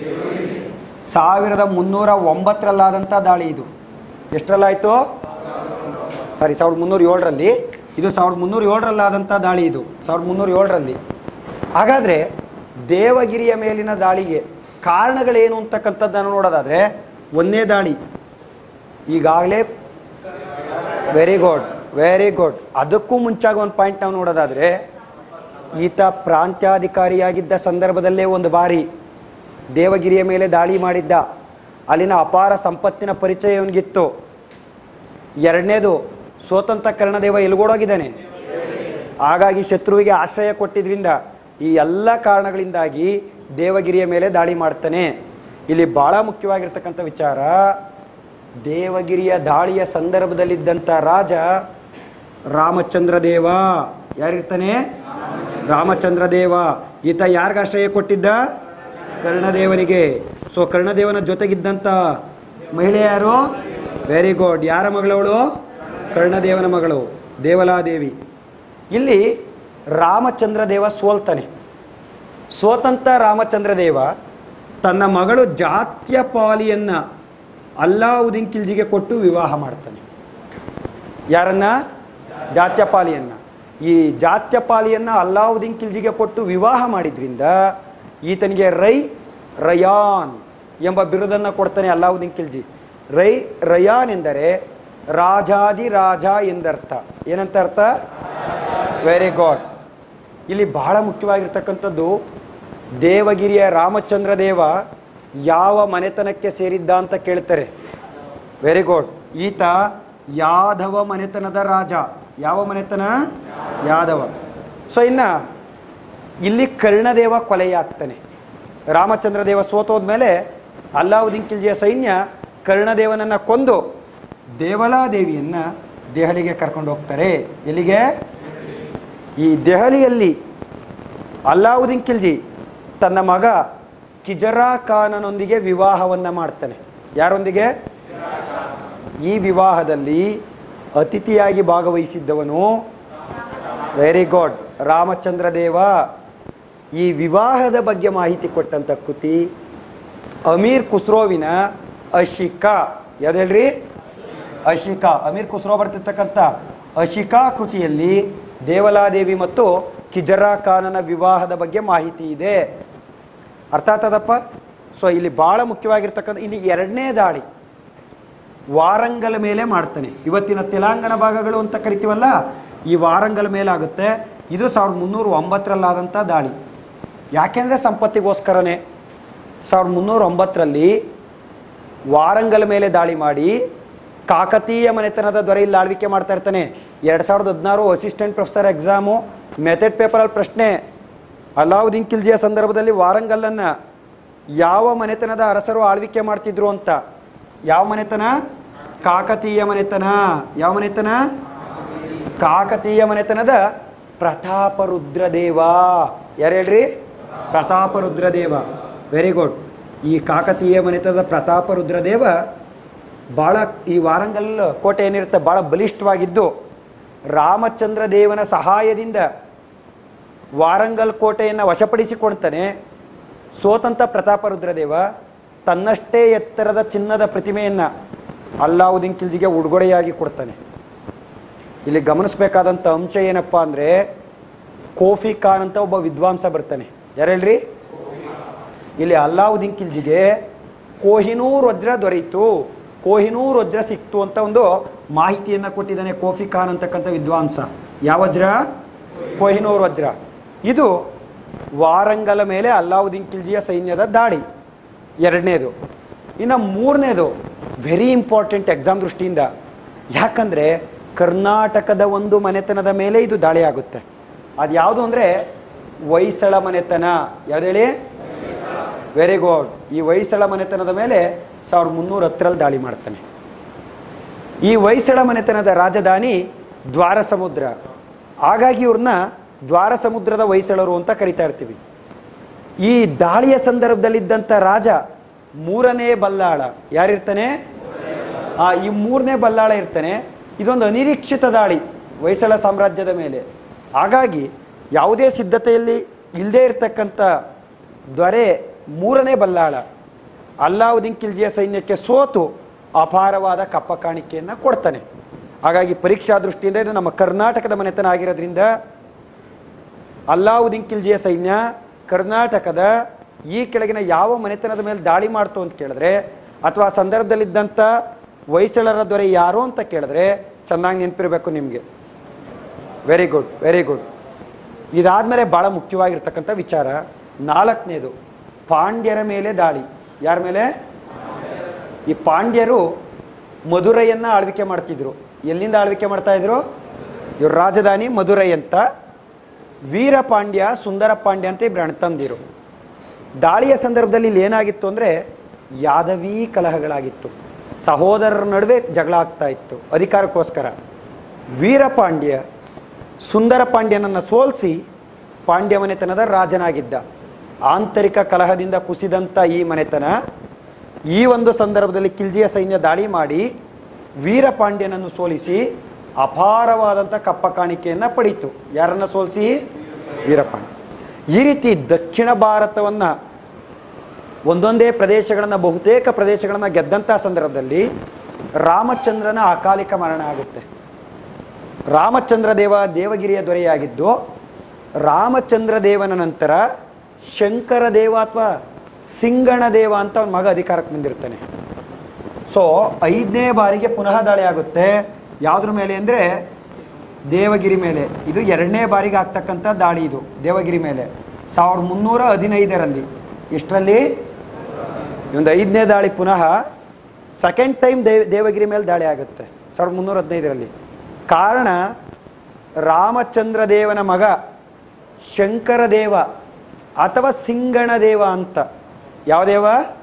ಸಾವಿರದ ಮುನ್ನೂರ ಒಂಬತ್ತರಲ್ಲಾದಂಥ ದಾಳಿ ಇದು ಎಷ್ಟರಲ್ಲಾಯಿತು ಸಾರಿ ಸಾವಿರದ ಮುನ್ನೂರ ಏಳರಲ್ಲಿ ಇದು ಸಾವಿರದ ಮುನ್ನೂರ ಏಳರಲ್ಲಾದಂಥ ದಾಳಿ ಇದು ಸಾವಿರದ ಮುನ್ನೂರ ಏಳರಲ್ಲಿ ಹಾಗಾದರೆ ದೇವಗಿರಿಯ ಮೇಲಿನ ದಾಳಿಗೆ ಕಾರಣಗಳೇನು ಅಂತಕ್ಕಂಥದ್ದನ್ನು ನೋಡೋದಾದರೆ ಒಂದನೇ ದಾಳಿ ಈಗಾಗಲೇ ವೆರಿ ಗುಡ್ ವೆರಿ ಗುಡ್ ಅದಕ್ಕೂ ಮುಂಚಾಗ ಒಂದು ಪಾಯಿಂಟ್ ನಾವು ನೋಡೋದಾದರೆ ಈತ ಪ್ರಾಂತ್ಯಾಧಿಕಾರಿಯಾಗಿದ್ದ ಸಂದರ್ಭದಲ್ಲೇ ಒಂದು ಬಾರಿ ದೇವಗಿರಿಯ ಮೇಲೆ ದಾಳಿ ಮಾಡಿದ್ದ ಅಲ್ಲಿನ ಅಪಾರ ಸಂಪತ್ತಿನ ಪರಿಚಯ ಇವನಿಗಿತ್ತು ಎರಡನೇದು ಸ್ವತಂತ್ರ ಕರ್ಣದೇವ ಎಲ್ಗೋಡೋಗಿದ್ದಾನೆ ಹಾಗಾಗಿ ಶತ್ರುವಿಗೆ ಆಶ್ರಯ ಕೊಟ್ಟಿದ್ರಿಂದ ಈ ಎಲ್ಲ ಕಾರಣಗಳಿಂದಾಗಿ ದೇವಗಿರಿಯ ಮೇಲೆ ದಾಳಿ ಮಾಡ್ತಾನೆ ಇಲ್ಲಿ ಭಾಳ ಮುಖ್ಯವಾಗಿರ್ತಕ್ಕಂಥ ವಿಚಾರ ದೇವಗಿರಿಯ ದಾಳಿಯ ಸಂದರ್ಭದಲ್ಲಿದ್ದಂಥ ರಾಜ ರಾಮಚಂದ್ರ ದೇವ ಯಾರಿರ್ತಾನೆ ರಾಮಚಂದ್ರ ದೇವ ಈತ ಯಾರಿಗೆ ಆಶ್ರಯ ಕೊಟ್ಟಿದ್ದ ಕರ್ಣದೇವನಿಗೆ ಸೊ ಕರ್ಣದೇವನ ಜೊತೆಗಿದ್ದಂಥ ಮಹಿಳೆ ಯಾರು ವೆರಿ ಗುಡ್ ಯಾರ ಮಗಳವಳು ಕರ್ಣದೇವನ ಮಗಳು ದೇವಲಾದೇವಿ ಇಲ್ಲಿ ರಾಮಚಂದ್ರ ದೇವ ಸೋಲ್ತಾನೆ ಸೋತಂತ ರಾಮಚಂದ್ರ ದೇವ ತನ್ನ ಮಗಳು ಜಾತ್ಯಪಾಲಿಯನ್ನ ಅಲ್ಲಾವುದ್ದೀನ್ ಖಿಲ್ಜಿಗೆ ಕೊಟ್ಟು ವಿವಾಹ ಮಾಡ್ತಾನೆ ಯಾರನ್ನ ಜಾತ್ಯಪಾಲಿಯನ್ನ ಈ ಜಾತ್ಯಪಾಲಿಯನ್ನ ಅಲ್ಲಾವುದ್ದೀನ್ ಖಿಲ್ಜಿಗೆ ಕೊಟ್ಟು ವಿವಾಹ ಮಾಡಿದ್ರಿಂದ ಈತನಿಗೆ ರೈ ರಯಾನ್ ಎಂಬ ಬಿರುದನ್ನು ಕೊಡ್ತಾನೆ ಅಲ್ಲಾವುದ್ದೀನ್ ಖಿಲ್ಜಿ ರೈ ರಯಾನ್ ಎಂದರೆ ರಾಜಾದಿ ರಾಜ ಎಂದರ್ಥ ಏನಂತ ಅರ್ಥ ವೆರಿ ಗುಡ್ ಇಲ್ಲಿ ಬಹಳ ಮುಖ್ಯವಾಗಿರ್ತಕ್ಕಂಥದ್ದು ದೇವಗಿರಿಯ ರಾಮಚಂದ್ರ ದೇವ ಯಾವ ಮನೆತನಕ್ಕೆ ಸೇರಿದ್ದ ಅಂತ ಕೇಳ್ತಾರೆ ವೆರಿ ಗುಡ್ ಈತ ಯಾದವ ಮನೆತನದ ರಾಜ ಯಾವ ಮನೆತನ ಯಾದವ ಸೊ ಇನ್ನ ಇಲ್ಲಿ ಕರ್ಣದೇವ ಕೊಲೆಯಾಗ್ತಾನೆ ರಾಮಚಂದ್ರ ದೇವ ಸೋತೋದ್ಮೇಲೆ ಅಲ್ಲಾವುದ್ದೀನ್ ಖಿಲ್ಜಿಯ ಸೈನ್ಯ ಕರ್ಣದೇವನನ್ನ ಕೊಂದು ದೇವಲಾದೇವಿಯನ್ನ ದೆಹಲಿಗೆ ಕರ್ಕೊಂಡು ಹೋಗ್ತಾರೆ ಎಲ್ಲಿಗೆ ಈ ದೆಹಲಿಯಲ್ಲಿ ಅಲ್ಲಾವುದ್ದೀನ್ ಖಿಲ್ಜಿ ತನ್ನ ಮಗ ಕಿಜರಾ ಖಾನನೊಂದಿಗೆ ವಿವಾಹವನ್ನು ಮಾಡ್ತಾನೆ ಯಾರೊಂದಿಗೆ ಈ ವಿವಾಹದಲ್ಲಿ ಅತಿಥಿಯಾಗಿ ಭಾಗವಹಿಸಿದ್ದವನು ವೆರಿ ಗುಡ್ ರಾಮಚಂದ್ರ ದೇವ ಈ ವಿವಾಹದ ಬಗ್ಗೆ ಮಾಹಿತಿ ಕೊಟ್ಟಂಥ ಕೃತಿ ಅಮೀರ್ ಖುಸ್ರೋವಿನ ಅಶಿಕಾ ಯಾವ್ದು ಹೇಳ್ರಿ ಅಶಿಕಾ ಅಮೀರ್ ಖುಸ್ರೋ ಬರ್ತಿರ್ತಕ್ಕಂಥ ಅಶಿಕಾ ಕೃತಿಯಲ್ಲಿ ದೇವಲಾದೇವಿ ಮತ್ತು ಕಿಜರಾ ಖಾನನ ವಿವಾಹದ ಬಗ್ಗೆ ಮಾಹಿತಿ ಇದೆ ಅರ್ಥ ಆಗ್ತದಪ್ಪ ಸೊ ಇಲ್ಲಿ ಭಾಳ ಮುಖ್ಯವಾಗಿರ್ತಕ್ಕಂಥ ಇಲ್ಲಿ ಎರಡನೇ ದಾಳಿ ವಾರಂಗಲ್ ಮೇಲೆ ಮಾಡ್ತಾನೆ ಇವತ್ತಿನ ತೆಲಂಗಾಣ ಭಾಗಗಳು ಅಂತ ಕರಿತೀವಲ್ಲ ಈ ವಾರಂಗಲ್ ಮೇಲೆ ಆಗುತ್ತೆ ಇದು ಸಾವಿರದ ಮುನ್ನೂರ ಒಂಬತ್ತರಲ್ಲಾದಂಥ ದಾಳಿ ಯಾಕೆಂದರೆ ಸಂಪತ್ತಿಗೋಸ್ಕರನೇ ಸಾವಿರದ ಮುನ್ನೂರ ಒಂಬತ್ತರಲ್ಲಿ ವಾರಂಗಲ್ ಮೇಲೆ ದಾಳಿ ಮಾಡಿ ಕಾಕತೀಯ ಮನೆತನದ ದೊರೆ ಇಲ್ಲಿ ಆಳ್ವಿಕೆ ಮಾಡ್ತಾ ಇರ್ತಾನೆ ಎರಡು ಸಾವಿರದ ಹದಿನಾರು ಅಸಿಸ್ಟೆಂಟ್ ಪ್ರೊಫೆಸರ್ ಎಕ್ಸಾಮು ಮೆಥಡ್ ಪೇಪರಲ್ಲಿ ಪ್ರಶ್ನೆ ಅಲಾವುದ್ದೀನ್ ಖಿಲ್ಜಿಯ ಸಂದರ್ಭದಲ್ಲಿ ವಾರಂಗಲ್ಲನ್ನು ಯಾವ ಮನೆತನದ ಅರಸರು ಆಳ್ವಿಕೆ ಮಾಡ್ತಿದ್ರು ಅಂತ ಯಾವ ಮನೆತನ ಕಾಕತೀಯ ಮನೆತನ ಯಾವ ಮನೆತನ ಕಾಕತೀಯ ಮನೆತನದ ಪ್ರತಾಪ ರುದ್ರದೇವ ಯಾರು ಹೇಳ್ರಿ ಪ್ರತಾಪ ರುದ್ರದೇವ ವೆರಿ ಗುಡ್ ಈ ಕಾಕತೀಯ ಮನೆತನದ ಪ್ರತಾಪ ರುದ್ರದೇವ ಭಾಳ ಈ ವಾರಂಗಲ್ ಕೋಟೆ ಏನಿರುತ್ತೆ ಭಾಳ ಬಲಿಷ್ಠವಾಗಿದ್ದು ರಾಮಚಂದ್ರ ದೇವನ ಸಹಾಯದಿಂದ ವಾರಂಗಲ್ ಕೋಟೆಯನ್ನು ವಶಪಡಿಸಿಕೊಳ್ತಾನೆ ಸೋತಂತ ಪ್ರತಾಪ ರುದ್ರದೇವ ತನ್ನಷ್ಟೇ ಎತ್ತರದ ಚಿನ್ನದ ಪ್ರತಿಮೆಯನ್ನು ಅಲ್ಲಾವುದ್ದೀನ್ ಖಿಲ್ಜಿಗೆ ಉಡುಗೊರೆಯಾಗಿ ಕೊಡ್ತಾನೆ ಇಲ್ಲಿ ಗಮನಿಸಬೇಕಾದಂಥ ಅಂಶ ಏನಪ್ಪ ಅಂದರೆ ಕೋಫಿ ಖಾನ್ ಅಂತ ಒಬ್ಬ ವಿದ್ವಾಂಸ ಬರ್ತಾನೆ ಯಾರು ಹೇಳ್ರಿ ಇಲ್ಲಿ ಅಲ್ಲಾವುದ್ದೀನ್ ಖಿಲ್ಜಿಗೆ ಕೋಹಿನೂರ್ ವಜ್ರ ದೊರೆಯಿತು ಕೋಹಿನೂರ್ ವಜ್ರ ಸಿಕ್ತು ಅಂತ ಒಂದು ಮಾಹಿತಿಯನ್ನು ಕೊಟ್ಟಿದ್ದಾನೆ ಕೋಫಿ ಖಾನ್ ಅಂತಕ್ಕಂಥ ವಿದ್ವಾಂಸ ಯಾವ ವಜ್ರ ಕೋಹಿನೂರ್ ವಜ್ರ ಇದು ವಾರಂಗಲ ಮೇಲೆ ಅಲ್ಲಾವುದ್ದೀನ್ ಖಿಲ್ಜಿಯ ಸೈನ್ಯದ ದಾಳಿ ಎರಡನೇದು ಇನ್ನು ಮೂರನೇದು ವೆರಿ ಇಂಪಾರ್ಟೆಂಟ್ ಎಕ್ಸಾಮ್ ದೃಷ್ಟಿಯಿಂದ ಯಾಕಂದರೆ ಕರ್ನಾಟಕದ ಒಂದು ಮನೆತನದ ಮೇಲೆ ಇದು ದಾಳಿ ಆಗುತ್ತೆ ಅದು ಯಾವುದು ಅಂದರೆ ಹೊಯ್ಸಳ ಮನೆತನ ಯಾವ್ದು ಹೇಳಿ ವೆರಿ ಗುಡ್ ಈ ಹೊಯ್ಸಳ ಮನೆತನದ ಮೇಲೆ ಸಾವಿರದ ಮುನ್ನೂರ ಹತ್ತರಲ್ಲಿ ದಾಳಿ ಮಾಡ್ತಾನೆ ಈ ಹೊಯ್ಸಳ ಮನೆತನದ ರಾಜಧಾನಿ ದ್ವಾರ ಸಮುದ್ರ ಹಾಗಾಗಿ ಇವ್ರನ್ನ ದ್ವಾರ ಸಮುದ್ರದ ಹೊಯ್ಸಳರು ಅಂತ ಕರಿತಾ ಇರ್ತೀವಿ ಈ ದಾಳಿಯ ಸಂದರ್ಭದಲ್ಲಿದ್ದಂಥ ರಾಜ ಮೂರನೇ ಬಲ್ಲಾಳ ಯಾರಿರ್ತಾನೆ ಆ ಈ ಮೂರನೇ ಬಲ್ಲಾಳ ಇರ್ತಾನೆ ಇದೊಂದು ಅನಿರೀಕ್ಷಿತ ದಾಳಿ ಹೊಯ್ಸಳ ಸಾಮ್ರಾಜ್ಯದ ಮೇಲೆ ಹಾಗಾಗಿ ಯಾವುದೇ ಸಿದ್ಧತೆಯಲ್ಲಿ ಇಲ್ಲದೇ ಇರತಕ್ಕಂಥ ದೊರೆ ಮೂರನೇ ಬಲ್ಲಾಳ ಅಲ್ಲಾವುದ್ದೀನ್ ಖಿಲ್ಜಿಯ ಸೈನ್ಯಕ್ಕೆ ಸೋತು ಅಪಾರವಾದ ಕಪ್ಪ ಕಾಣಿಕೆಯನ್ನು ಕೊಡ್ತಾನೆ ಹಾಗಾಗಿ ಪರೀಕ್ಷಾ ದೃಷ್ಟಿಯಿಂದ ಇದು ನಮ್ಮ ಕರ್ನಾಟಕದ ಮನೆತನ ಆಗಿರೋದ್ರಿಂದ ಅಲ್ಲಾವುದ್ದೀನ್ ಖಿಲ್ಜಿಯ ಸೈನ್ಯ ಕರ್ನಾಟಕದ ಈ ಕೆಳಗಿನ ಯಾವ ಮನೆತನದ ಮೇಲೆ ದಾಳಿ ಮಾಡ್ತು ಅಂತ ಕೇಳಿದ್ರೆ ಅಥವಾ ಆ ಸಂದರ್ಭದಲ್ಲಿದ್ದಂಥ ಹೊಯ್ಸಳರ ದೊರೆ ಯಾರು ಅಂತ ಕೇಳಿದ್ರೆ ಚೆನ್ನಾಗಿ ನೆನಪಿರಬೇಕು ನಿಮಗೆ ವೆರಿ ಗುಡ್ ವೆರಿ ಗುಡ್ ಇದಾದಮೇಲೆ ಭಾಳ ಮುಖ್ಯವಾಗಿರ್ತಕ್ಕಂಥ ವಿಚಾರ ನಾಲ್ಕನೇದು ಪಾಂಡ್ಯರ ಮೇಲೆ ದಾಳಿ ಯಾರ ಮೇಲೆ ಈ ಪಾಂಡ್ಯರು ಮಧುರೈಯನ್ನ ಆಳ್ವಿಕೆ ಮಾಡ್ತಿದ್ರು ಎಲ್ಲಿಂದ ಆಳ್ವಿಕೆ ಮಾಡ್ತಾ ಇದ್ರು ಇವ್ರ ರಾಜಧಾನಿ ಮಧುರೈ ಅಂತ ವೀರಪಾಂಡ್ಯ ಸುಂದರ ಪಾಂಡ್ಯ ಅಂತ ಇಬ್ರು ಅಣ್ತಂದಿರು ದಾಳಿಯ ಸಂದರ್ಭದಲ್ಲಿ ಇಲ್ಲಿ ಏನಾಗಿತ್ತು ಅಂದರೆ ಯಾದವೀ ಕಲಹಗಳಾಗಿತ್ತು ಸಹೋದರರ ನಡುವೆ ಜಗಳ ಆಗ್ತಾ ಇತ್ತು ಅಧಿಕಾರಕ್ಕೋಸ್ಕರ ವೀರಪಾಂಡ್ಯ ಸುಂದರ ಪಾಂಡ್ಯನನ್ನು ಸೋಲಿಸಿ ಪಾಂಡ್ಯ ಮನೆತನದ ರಾಜನಾಗಿದ್ದ ಆಂತರಿಕ ಕಲಹದಿಂದ ಕುಸಿದಂಥ ಈ ಮನೆತನ ಈ ಒಂದು ಸಂದರ್ಭದಲ್ಲಿ ಕಿಲ್ಜಿಯ ಸೈನ್ಯ ದಾಳಿ ಮಾಡಿ ವೀರಪಾಂಡ್ಯನನ್ನು ಸೋಲಿಸಿ ಅಪಾರವಾದಂಥ ಕಪ್ಪ ಕಾಣಿಕೆಯನ್ನು ಪಡೀತು ಯಾರನ್ನ ಸೋಲಿಸಿ ವೀರಪಾಂಡ್ಯ ಈ ರೀತಿ ದಕ್ಷಿಣ ಭಾರತವನ್ನು ಒಂದೊಂದೇ ಪ್ರದೇಶಗಳನ್ನು ಬಹುತೇಕ ಪ್ರದೇಶಗಳನ್ನು ಗೆದ್ದಂಥ ಸಂದರ್ಭದಲ್ಲಿ ರಾಮಚಂದ್ರನ ಅಕಾಲಿಕ ಮರಣ ಆಗುತ್ತೆ ರಾಮಚಂದ್ರ ದೇವ ದೇವಗಿರಿಯ ದೊರೆಯಾಗಿದ್ದು ರಾಮಚಂದ್ರ ದೇವನ ನಂತರ ಶಂಕರ ದೇವ ಅಥವಾ ಸಿಂಗಣ ದೇವ ಅಂತ ಅವನ ಮಗ ಅಧಿಕಾರಕ್ಕೆ ಬಂದಿರ್ತಾನೆ ಸೊ ಐದನೇ ಬಾರಿಗೆ ಪುನಃ ದಾಳಿ ಆಗುತ್ತೆ ಯಾವುದ್ರ ಮೇಲೆ ಅಂದರೆ ದೇವಗಿರಿ ಮೇಲೆ ಇದು ಎರಡನೇ ಬಾರಿಗೆ ಆಗ್ತಕ್ಕಂಥ ದಾಳಿ ಇದು ದೇವಗಿರಿ ಮೇಲೆ ಸಾವಿರದ ಮುನ್ನೂರ ಹದಿನೈದರಲ್ಲಿ ಎಷ್ಟರಲ್ಲಿ ಒಂದು ಐದನೇ ದಾಳಿ ಪುನಃ ಸೆಕೆಂಡ್ ಟೈಮ್ ದೇವ್ ದೇವಗಿರಿ ಮೇಲೆ ದಾಳಿ ಆಗುತ್ತೆ ಸಾವಿರದ ಮುನ್ನೂರ ಹದಿನೈದರಲ್ಲಿ ಕಾರಣ ರಾಮಚಂದ್ರ ದೇವನ ಮಗ ಶಂಕರ ದೇವ ಅಥವಾ ಸಿಂಗಣ ದೇವ ಅಂತ ಯಾವ ದೇವ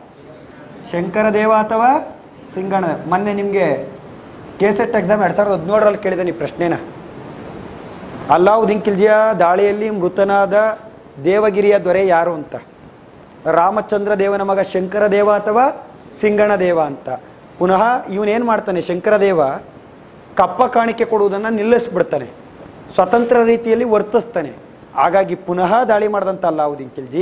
ಶಂಕರ ದೇವ ಅಥವಾ ಸಿಂಗಣ ಮೊನ್ನೆ ನಿಮಗೆ ಕೆ ಸೆಟ್ ಎಕ್ಸಾಮ್ ಎರಡು ಸಾವಿರದ ಹದಿನೇಳರಲ್ಲಿ ಕೇಳಿದೆ ನೀವು ಪ್ರಶ್ನೆನ ಅಲ್ಲಾವುದ್ದೀನ್ ಖಿಲ್ಜಿಯ ದಾಳಿಯಲ್ಲಿ ಮೃತನಾದ ದೇವಗಿರಿಯ ದೊರೆ ಯಾರು ಅಂತ ರಾಮಚಂದ್ರ ದೇವನ ಮಗ ಶಂಕರ ದೇವ ಅಥವಾ ಸಿಂಗಣ ದೇವ ಅಂತ ಪುನಃ ಇವನೇನು ಮಾಡ್ತಾನೆ ಶಂಕರ ದೇವ ಕಪ್ಪ ಕಾಣಿಕೆ ಕೊಡುವುದನ್ನು ನಿಲ್ಲಿಸ್ಬಿಡ್ತಾನೆ ಸ್ವತಂತ್ರ ರೀತಿಯಲ್ಲಿ ವರ್ತಿಸ್ತಾನೆ ಹಾಗಾಗಿ ಪುನಃ ದಾಳಿ ಮಾಡಿದಂಥ ಅಲ್ಲಾವುದ್ದೀನ್ ಖಿಲ್ಜಿ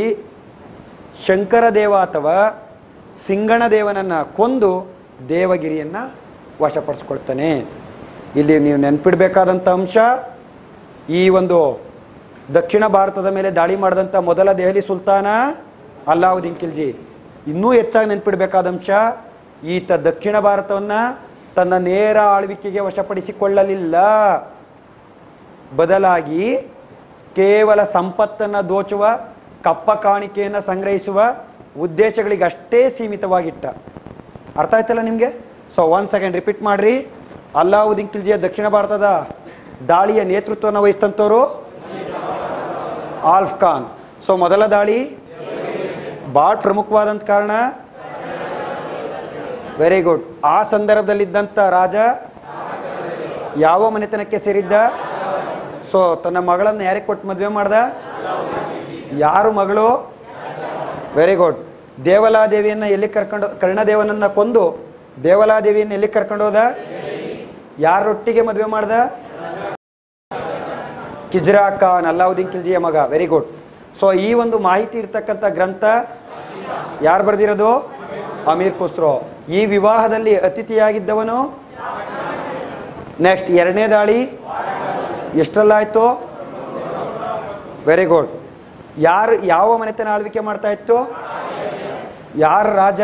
ಶಂಕರ ದೇವ ಅಥವಾ ಸಿಂಗಣ ದೇವನನ್ನು ಕೊಂದು ದೇವಗಿರಿಯನ್ನು ವಶಪಡಿಸ್ಕೊಳ್ತಾನೆ ಇಲ್ಲಿ ನೀವು ನೆನ್ಪಿಡ್ಬೇಕಾದಂಥ ಅಂಶ ಈ ಒಂದು ದಕ್ಷಿಣ ಭಾರತದ ಮೇಲೆ ದಾಳಿ ಮಾಡಿದಂಥ ಮೊದಲ ದೆಹಲಿ ಸುಲ್ತಾನ ಅಲ್ಲಾವುದ್ದೀನ್ ಖಿಲ್ಜಿ ಇನ್ನೂ ಹೆಚ್ಚಾಗಿ ನೆನ್ಪಿಡ್ಬೇಕಾದ ಅಂಶ ಈತ ದಕ್ಷಿಣ ಭಾರತವನ್ನು ತನ್ನ ನೇರ ಆಳ್ವಿಕೆಗೆ ವಶಪಡಿಸಿಕೊಳ್ಳಲಿಲ್ಲ ಬದಲಾಗಿ ಕೇವಲ ಸಂಪತ್ತನ್ನು ದೋಚುವ ಕಪ್ಪ ಕಾಣಿಕೆಯನ್ನು ಸಂಗ್ರಹಿಸುವ ಉದ್ದೇಶಗಳಿಗಷ್ಟೇ ಸೀಮಿತವಾಗಿಟ್ಟ ಅರ್ಥ ಆಯ್ತಲ್ಲ ನಿಮಗೆ ಸೊ ಒನ್ ಸೆಕೆಂಡ್ ರಿಪೀಟ್ ಮಾಡ್ರಿ ಅಲ್ಲಾವುದ್ದೀನ್ ಖಿಲ್ಜಿಯ ದಕ್ಷಿಣ ಭಾರತದ ದಾಳಿಯ ನೇತೃತ್ವವನ್ನು ವಹಿಸಿದಂಥವ್ರು ಆಲ್ಫ್ ಖಾನ್ ಸೊ ಮೊದಲ ದಾಳಿ ಭಾಳ ಪ್ರಮುಖವಾದಂಥ ಕಾರಣ ವೆರಿ ಗುಡ್ ಆ ಸಂದರ್ಭದಲ್ಲಿದ್ದಂಥ ರಾಜ ಯಾವ ಮನೆತನಕ್ಕೆ ಸೇರಿದ್ದ ಸೊ ತನ್ನ ಮಗಳನ್ನು ಯಾರಿಗೆ ಕೊಟ್ಟು ಮದುವೆ ಮಾಡ್ದ ಯಾರು ಮಗಳು ವೆರಿ ಗುಡ್ ದೇವಲಾದೇವಿಯನ್ನು ಎಲ್ಲಿ ಕರ್ಕೊಂಡು ಕರ್ಣದೇವನನ್ನ ಕೊಂದು ದೇವಲಾದೇವಿಯನ್ನು ಎಲ್ಲಿ ಕರ್ಕೊಂಡು ಹೋದ ಯಾರೊಟ್ಟಿಗೆ ಮದುವೆ ಮಾಡ್ದ ಕಿಜ್ರಾ ಖಾನ್ ಅಲ್ಲಾವುದ್ದೀನ್ ಖಿಲ್ಜಿಯ ಮಗ ವೆರಿ ಗುಡ್ ಸೊ ಈ ಒಂದು ಮಾಹಿತಿ ಇರ್ತಕ್ಕಂಥ ಗ್ರಂಥ ಯಾರು ಬರೆದಿರೋದು ಅಮೀರ್ ಖುಸ್ರೋ ಈ ವಿವಾಹದಲ್ಲಿ ಅತಿಥಿಯಾಗಿದ್ದವನು ನೆಕ್ಸ್ಟ್ ಎರಡನೇ ದಾಳಿ ಎಷ್ಟರಲ್ಲಾಯ್ತು ವೆರಿ ಗುಡ್ ಯಾರು ಯಾವ ಮನೆತನ ಆಳ್ವಿಕೆ ಮಾಡ್ತಾ ಇತ್ತು ಯಾರ ರಾಜ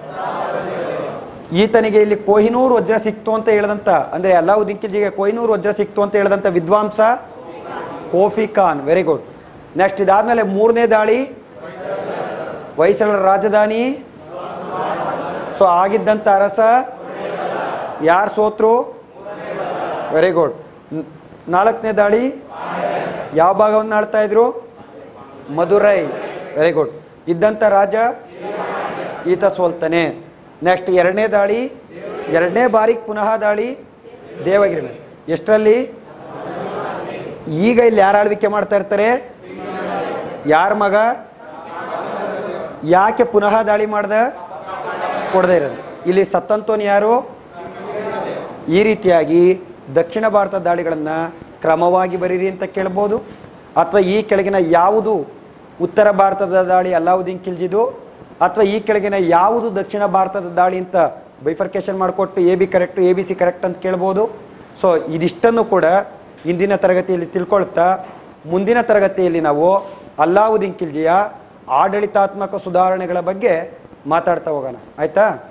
ಈತನಿಗೆ ಇಲ್ಲಿ ಕೊಹಿನೂರು ವಜ್ರ ಸಿಕ್ತು ಅಂತ ಹೇಳಿದಂತ ಅಂದ್ರೆ ಅಲ್ಲಾವುದ್ದೀನ್ ಖಿಲ್ಜಿಗೆ ಕೊಹಿನೂರು ವಜ್ರ ಸಿಕ್ತು ಅಂತ ಹೇಳಿದಂತ ವಿದ್ವಾಂಸ Khafi Khan very good next ಇದಾದ್ಮೇಲೆ ಮೂರನೇ ದಾಳಿ ಹೊಯ್ಸಳರ ರಾಜಧಾನಿ ಸೊ ಆಗಿದ್ದಂಥ ಅರಸ ಯಾರು ಸೋತ್ರು ವೆರಿ ಗುಡ್ ನಾಲ್ಕನೇ ದಾಳಿ ಯಾವ ಭಾಗವನ್ನು ಆಳ್ತಾ ಇದ್ರು ಮಧುರೈ ವೆರಿ ಗುಡ್ ಇದ್ದಂಥ ರಾಜ ಈತ ಸೋಲ್ತಾನೆ ನೆಕ್ಸ್ಟ್ ಎರಡನೇ ದಾಳಿ ಎರಡನೇ ಬಾರಿಗೆ ಪುನಃ ದಾಳಿ ದೇವಗಿರಿ ಮೇಲೆ ಎಷ್ಟರಲ್ಲಿ ಈಗ ಇಲ್ಲಿ ಯಾರು ಆಳ್ವಿಕೆ ಮಾಡ್ತಾ ಇರ್ತಾರೆ ಯಾರ ಮಗ ಯಾಕೆ ಪುನಃ ದಾಳಿ ಮಾಡ್ದ ಕೊಡದೇ ಇರೋದು ಇಲ್ಲಿ ಸತ್ತಂತೋನ್ ಯಾರು ಈ ರೀತಿಯಾಗಿ ದಕ್ಷಿಣ ಭಾರತದ ದಾಳಿಗಳನ್ನು ಕ್ರಮವಾಗಿ ಬರೀರಿ ಅಂತ ಕೇಳ್ಬೋದು ಅಥವಾ ಈ ಕೆಳಗಿನ ಯಾವುದು ಉತ್ತರ ಭಾರತದ ದಾಳಿ ಅಲ್ಲಾವುದ್ದೀನ್ ಖಿಲ್ಜಿದು ಅಥವಾ ಈ ಕೆಳಗಿನ ಯಾವುದು ದಕ್ಷಿಣ ಭಾರತದ ದಾಳಿ ಅಂತ ಬೈಫರ್ಕೇಶನ್ ಮಾಡಿಕೊಟ್ಟು A B correct A B C correct ಅಂತ ಕೇಳ್ಬೋದು ಸೊ ಇದಿಷ್ಟನ್ನು ಕೂಡ ಇಂದಿನ ತರಗತಿಯಲ್ಲಿ ತಿಳ್ಕೊಳ್ತಾ ಮುಂದಿನ ತರಗತಿಯಲ್ಲಿ ನಾವು ಅಲ್ಲಾವುದ್ದೀನ್ ಖಿಲ್ಜಿಯ ಆಡಳಿತಾತ್ಮಕ ಸುಧಾರಣೆಗಳ ಬಗ್ಗೆ ಮಾತಾಡ್ತಾ ಹೋಗೋಣ ಆಯಿತಾ